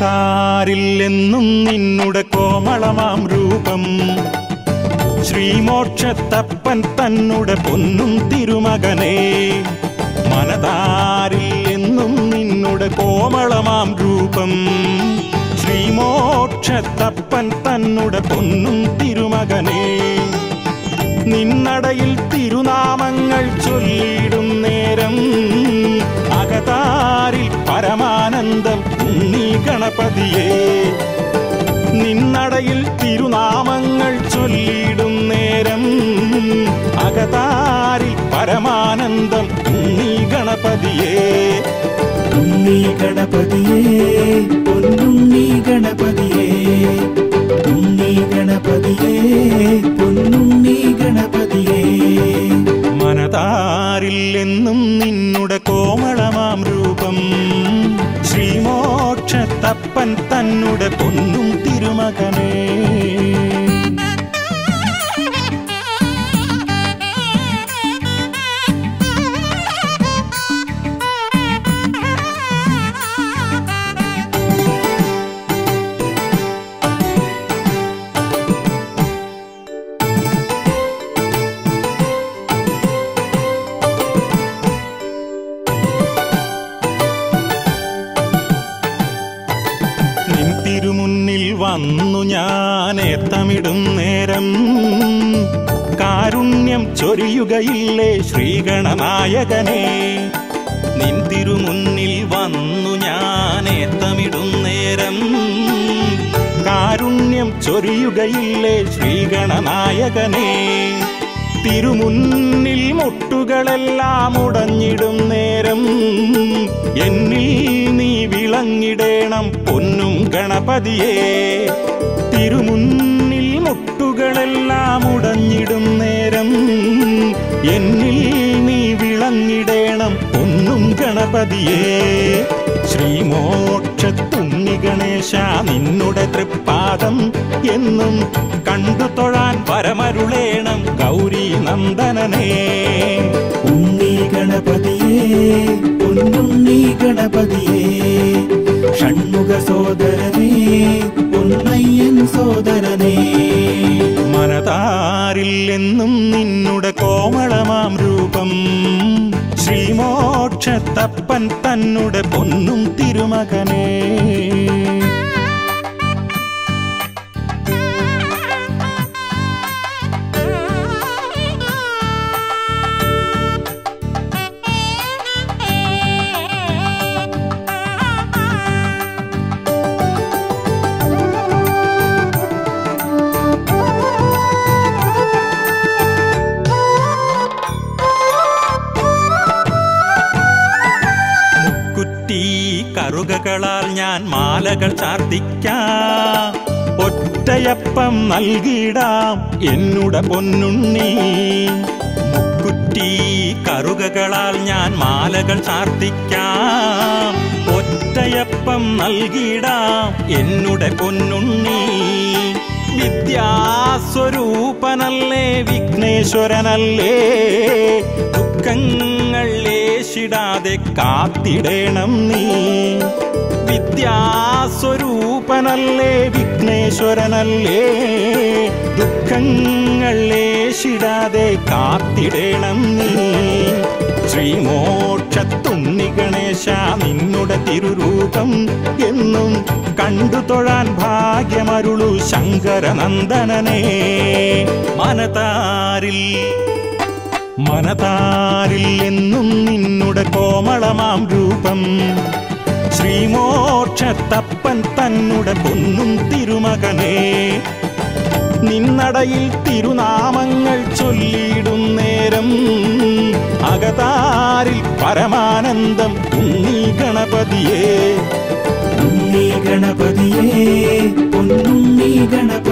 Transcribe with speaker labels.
Speaker 1: മനതാരില്ലെന്നും നിന്നുടെ കോമളമാം രൂപം ശ്രീമോക്ഷത്തപ്പൻ തന്നുടെ പൊന്നും തിരുമകനെ മനതാരില്ലെന്നും നിന്നുടെ കോമളമാം രൂപം ശ്രീമോക്ഷത്തപ്പൻ തന്നുടെ പൊന്നും തിരുമകനെ നിന്നടയിൽ തിരുനാമങ്ങൾ ചൊല്ലിയിടും നേരം അകതാരിൽ പരമാനന്ദം ഉണ്ണി ഗണപതിയേ നിന്നടയിൽ തിരുനാമങ്ങൾ ചൊല്ലിയിടും നേരം അകതാരിൽ പരമാനന്ദം ഉണ്ണി ഗണപതിയേ
Speaker 2: ഉണ്ണി ഗണപതിയേ പൊന്നുണ്ണി ഗണപതിയേ ഉണ്ണി ഗണപതിയേ പൊന്നുണ്ണി ഗണപതിയേ
Speaker 1: മനതാരില്ലെന്നും നിന്നുടെ കോമളമാം രൂപം ശ്രീമോക്ഷത്തപ്പൻ തന്നുടെ പൊന്നും തിരുമകനേ നിൻ തിരുമുന്നിൽ വന്നു ഞാൻ ഏത്തമിടും നേരം കാരുണ്യം ചൊരിയുകയില്ലേ ശ്രീഗണനായകനെ നിൻ തിരുമുന്നിൽ വന്നു ഞാൻ ഏത്തമിടും നേരം കാരുണ്യം ചൊരിയുകയില്ലേ ശ്രീഗണനായകനെ തിരുമുന്നിൽ മുട്ടുകളെല്ലാം ഉടഞ്ഞിടും നേരം എന്നിൽ നീ വിളങ്ങിടേണം പൊന്നും ഗണപതിയേ തിരുമുന്നിൽ മുട്ടുകളെല്ലാം ഉടഞ്ഞിടും നേരം എന്നിൽ നീ വിളങ്ങിടേണം പൊന്നും ഗണപതിയേ ശ്രീമോക്ഷത്തുണ്ണി ഗണേശ നിന്നുടെ തൃപ്പാദം എന്നും കണ്ടു തൊഴാൻ പരമരുളേണം ഗൗരി നന്ദനനേ
Speaker 2: ഉണ്ണി ഗണപതിയേ പൊന്നുണ്ണി ഗണപതിയേ ഷൺമുഖ സോദരനേ പൊന്നയ്യൻ സോദരനേ
Speaker 1: മനതാരില്ലെന്നും നിന്നുടെ കോമളമാം രൂപം ശ്രീമോക്ഷത്തപ്പൻ തന്നുടെ പൊന്നും തിരുമകനേ കുറ്റി കറുകകളാൽ ഞാൻ മാലകൾ ചാർത്തിക്കാം ഒറ്റയപ്പം നൽകിടാം എന്നുടെ പൊന്നുണ്ണി മുക്കുറ്റി കറുകകളാൽ ഞാൻ മാലകൾ ചാർത്തിക്കാം ഒറ്റയപ്പം നൽകിടാം എന്നുടെ പൊന്നുണ്ണി വിദ്യാസ്വരൂപനല്ലേ വിഘ്നേശ്വരനല്ലേ ദുഃഖങ്ങൾ ലേശിടാതെ കാത്തിടേണം നീ വിദ്യാസ്വരൂപനല്ലേ വിഘ്നേശ്വരനല്ലേ ദുഃഖങ്ങൾ ലേശിടാതെ കാത്തിടേണം നീ ശ്രീമോക്ഷത്തുണ്ണി ഗണേശ നിന്നുടെ തിരുരൂപം എന്നും കണ്ടു തൊഴാൻ ഭാഗ്യമരുളു ശങ്കരനന്ദനനേ മനതാരിൽ മനതാരിൽ എന്നും നിന്നുടെ കോമളമാം രൂപം ശ്രീമോക്ഷത്തപ്പൻ തന്നുടെ പൊന്നും തിരുമകനേ നിന്നടയിൽ തിരുനാമങ്ങൾ ചൊല്ലിയിടും നേരം അകതാരിൽ പരമാനന്ദം ഉണ്ണി ഗണപതിയേ
Speaker 2: ഉണ്ണി ഗണപതിയേ പൊന്നുണ്ണി ഗണപതിയേ